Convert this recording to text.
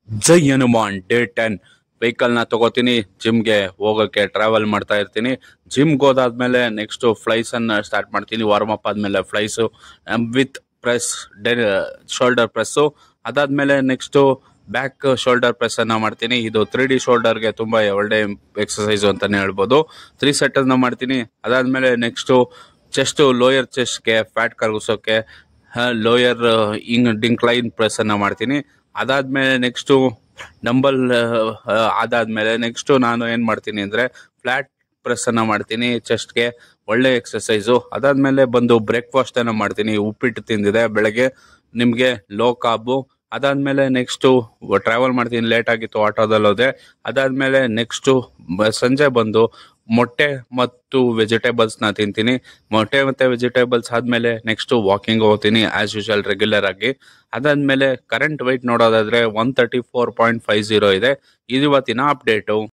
ಜೈ Hanuman day ten vehicle ನ ತಗೋತೀನಿ ಜಿಮ್ಗೆ ಹೋಗಕ್ಕೆ ಟ್ರಾವೆಲ್ ಮಾಡ್ತಾ ಇರ್ತೀನಿ ಜಿಮ್ಗೆ ಹೋದಾದ್ಮೇಲೆ ನೆಕ್ಸ್ಟ್ ಫ್ಲೈಸ್ ಅನ್ನ ಸ್ಟಾರ್ಟ್ ಮಾಡ್ತೀನಿ ವಾರ್ಮ್ ಅಪ್ ಆದ್ಮೇಲೆ flies with press shoulder press ಅದಾದ್ಮೇಲೆ ನೆಕ್ಸ್ಟ್ ಬ್ಯಾಕ್ ಶೋಲ್ಡರ್ ಪ್ರೆಸ್ ಅನ್ನ ಮಾಡ್ತೀನಿ ಇದು ತ್ರೀ ಡಿ ಶೋಲ್ಡರ್ಗೆ ತುಂಬಾ ಒಳ್ಳೆ ಎಕ್ಸಸೈಸ್ ಅಂತಾನೆ ಹೇಳ್ಬೋದು ತ್ರೀ ಸೆಟ್ ಅನ್ನ ಮಾಡ್ತೀನಿ ಅದಾದ್ಮೇಲೆ ನೆಕ್ಸ್ಟ್ ಚೆಸ್ಟ್ ಲೋಯರ್ ಚೆಸ್ಟ್ಗೆ ಫ್ಯಾಟ್ ಕರಗಿಸೋಕೆ ಲೋಯರ್ ಇಂಗ್ ಡಿಂಕ್ಲೈನ್ ಪ್ರೆಸ್ ಅನ್ನ ಮಾಡ್ತೀನಿ ಅದಾದ್ಮೇಲೆ ನೆಕ್ಸ್ಟ್ ಡಂಬಲ್ ಅದಾದ್ಮೇಲೆ ನೆಕ್ಸ್ಟ್ ನಾನು ಏನ್ ಮಾಡ್ತೀನಿ ಅಂದ್ರೆ ಫ್ಲಾಟ್ ಪ್ರೆಸ್ ಅನ್ನ ಮಾಡ್ತೀನಿ ಚೆಸ್ಟ್ಗೆ ಒಳ್ಳೆ ಎಕ್ಸಸೈಸು ಅದಾದ್ಮೇಲೆ ಬಂದು ಬ್ರೇಕ್ಫಾಸ್ಟ್ ಅನ್ನ ಮಾಡ್ತೀನಿ ಉಪ್ಪಿಟ್ಟು ತಿಂದಿದೆ ಬೆಳಗ್ಗೆ ನಿಮ್ಗೆ ಲೋ ಕಾಬು ಅದಾದ್ಮೇಲೆ ನೆಕ್ಸ್ಟ್ ಟ್ರಾವೆಲ್ ಮಾಡ್ತೀನಿ ಲೇಟ್ ಆಗಿತ್ತು ಆಟೋದಲ್ಲಿ ಹೋದೆ ಅದಾದ್ಮೇಲೆ ನೆಕ್ಸ್ಟ್ ಸಂಜೆ ಬಂದು ಮೊಟ್ಟೆ ಮತ್ತು ವೆಜಿಟೇಬಲ್ಸ್ ನ ತಿಂತೀನಿ ಮೊಟ್ಟೆ ಮತ್ತೆ ವೆಜಿಟೇಬಲ್ಸ್ ಆದ್ಮೇಲೆ ನೆಕ್ಸ್ಟ್ ವಾಕಿಂಗ್ ಹೋಗ್ತೀನಿ ಆಸ್ ಯೂಶಲ್ ರೆಗ್ಯುಲರ್ ಆಗಿ ಅದಾದ್ಮೇಲೆ ಕರೆಂಟ್ ವೈಟ್ ನೋಡೋದಾದ್ರೆ one thirty four point five zero ಇದೆ ಇದು ಇವತ್ತಿನ ಅಪ್ಡೇಟು